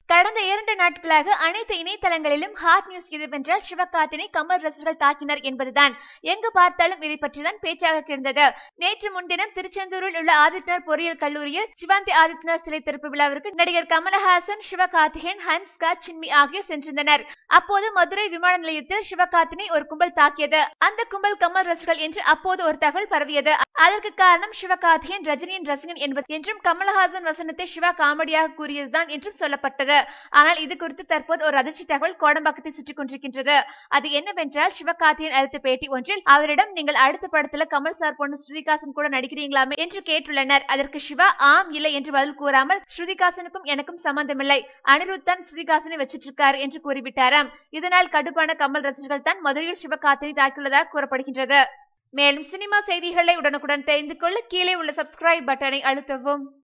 கடந்த இரண்டு நாட்களாக அனைத்து இணையதளங்களிலும் ஹாட் நியூஸ் எதுவென்றால் சிவகார்த்தினை கமல் ரசிகர்கள் தாக்கினர் என்பதுதான் எங்கு பார்த்தாலும் இதை பற்றிதான் பேச்சாக கிடந்தது நேற்று முன்தினம் திருச்செந்தூரில் உள்ள ஆதித்யநாத் பொறியியல் கல்லூரியில் சிவாந்தி ஆதித்யநாத் சிலை திறப்பு விழாவிற்கு நடிகர் கமலஹாசன் சிவகார்த்திகேயன் ஹன்ஸ்கா சின்மி ஆகியோர் சென்றிருந்தனர் அப்போது மதுரை விமான நிலையத்தில் சிவகார்த்தினை ஒரு கும்பல் தாக்கியது அந்த கும்பல் கமல் ரசிகர்கள் என்று அப்போது ஒரு தகவல் பரவியது அதற்கு காரணம் சிவகார்த்திகேயன் ரஜினியின் ரசிகன் என்பது என்றும் கமலஹாசன் வசனத்தை சிவா காமெடியாக கூறியதுதான் என்றும் சொல்லப்பட்டது ஆனால் இது குறித்து தற்போது ஒரு அதிர்ச்சி தகவல் கோடம்பாக்கத்தை சுற்றி கொண்டிருக்கின்றது அது என்னவென்றால் சிவகார்த்தியன் அளித்த பேட்டி ஒன்றில் அவரிடம் நீங்கள் அடுத்த படத்துல கமல் சார் பொண்ணு ஸ்ருதிகாசன் கூட நடிக்கிறீங்களாமே என்று கேட்டுள்ளனர் அதற்கு சிவா ஆம் இல்லை என்று பதில் கூறாமல் ஸ்ருதிகாசனுக்கும் எனக்கும் சம்பந்தமில்லை அனிருத் தான் ஸ்ருதிகாசனை வச்சிட்டு இருக்காரு என்று கூறிவிட்டாராம் இதனால் கடுப்பான கமல் ரசிகர்கள் தான் மதுரையில் சிவகார்த்தினை தாக்கியுள்ளதாக கூறப்படுகின்றது மேலும் சினிமா செய்திகளை உடனுக்குடன் தெரிந்து கொள்ள கீழே உள்ள சப்ஸ்கிரைப் பட்டனை அழுத்தவும்